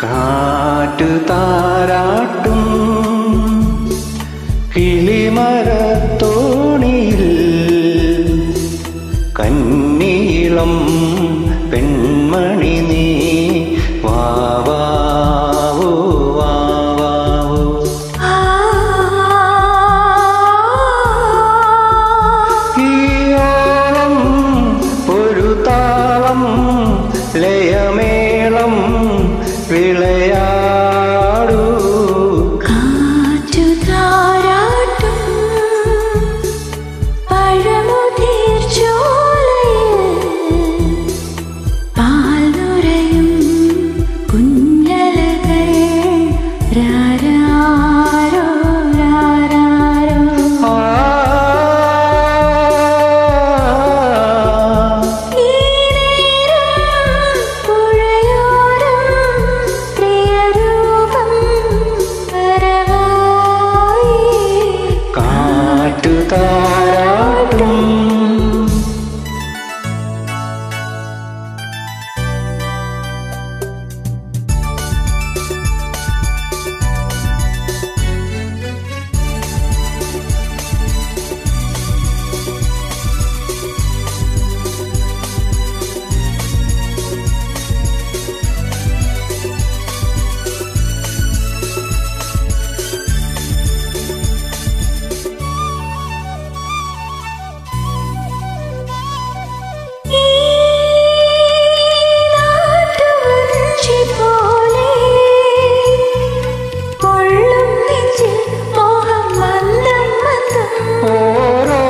കാറ്റു താരാട്ടും കിളിമരത്തോണിയിൽ കന്നീളം പെൺമണി നീ വാവാവോ വാവാവോ ഈയോളം ഒരു താളം ലയമേളം വിളയാടൂ കാറ്റു താരാട്ടും പഴമുതിർ ചോലയിൽ പാൽ നുരയും കുഞ്ഞലകൾ രാരാരോ രാരാരോ ആ ഈ നേരം പുഴയോരം പ്രിയരൂപം വരവായി കാറ്റു താരാട്ടും ഈ നാട്ടുവഞ്ചി പോലെ കൊള്ളും നെഞ്ചിൽ മോഹം മന്ദം മന്ദം ഓരോ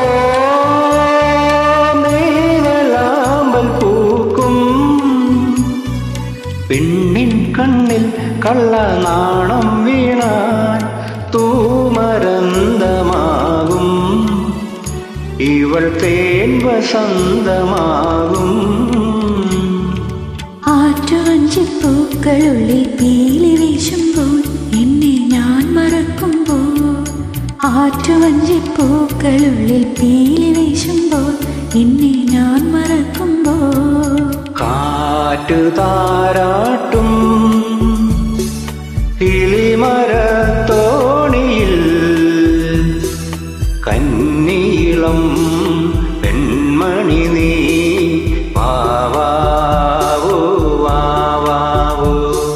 നീവലാമ്പൽ പൂക്കും പെണ്ണിൻ കണ്ണിൽ കള്ളനാണം വീണാൽ തൂമരന്തമാകും ഇവൾ തേൻ വസന്തമാകും ആറ്റുവഞ്ചിപ്പൂക്കളുള്ളിൽ പീലി വീശുമ്പോൾ എന്നെ ഞാൻ മറക്കുമ്പോൾ ആറ്റുവഞ്ചിപ്പൂക്കളുള്ളിൽ പീലി വീശുമ്പോൾ എന്നെ ഞാൻ മറക്കുമ്പോൾ കാറ്റു താരാട്ടും കിളിമരത്തോണിയിൽ കന്നീളം പെൺമണി നീ വാവാവോ വാവാവോ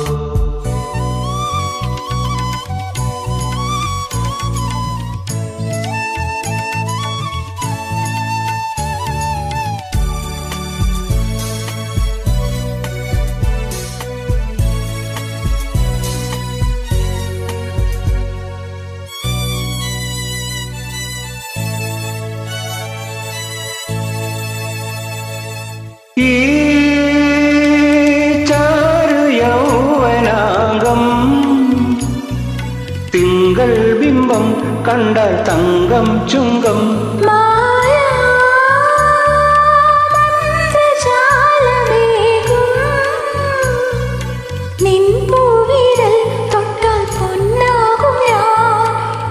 ഈ ചാരു യൗവനാംഗം തിങ്കൾ ബിംബം കണ്ടാൽ തങ്കം ചുങ്കം മായാമന്ത്രജാലമേകും നിൻ പൂവിരൽ തൊട്ടാൽ പൊന്നാകും ഞാൻ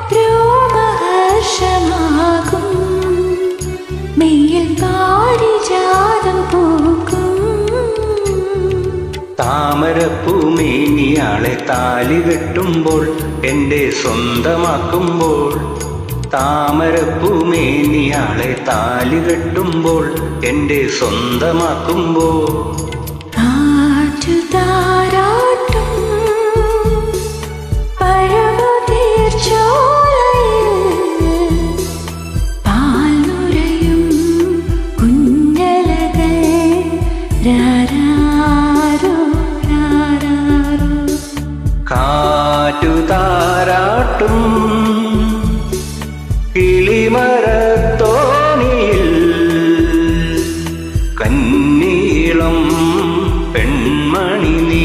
രോമഹർഷമാകും മെയ്യിൽ പാരിജാതം പൂക്കും താമരപ്പൂമേനിയാളെ താലി കെട്ടുമ്പോൾ എൻ്റെ സ്വന്തമാക്കുമ്പോൾ താമരപ്പൂമേനിയാളെ താലി കെട്ടുമ്പോൾ എൻ്റെ സ്വന്തമാക്കുമ്പോൾ കാറ്റുതാരാട്ടും പഴമുതിർ ചോലയിൽ പാൽ നുരയും കുഞ്ഞലകൾ രാരാരോ രാരാരോ കാറ്റു താരാട്ടും കിളിമരത്തോണിയിൽ കന്നീളം പെൺമണി നീ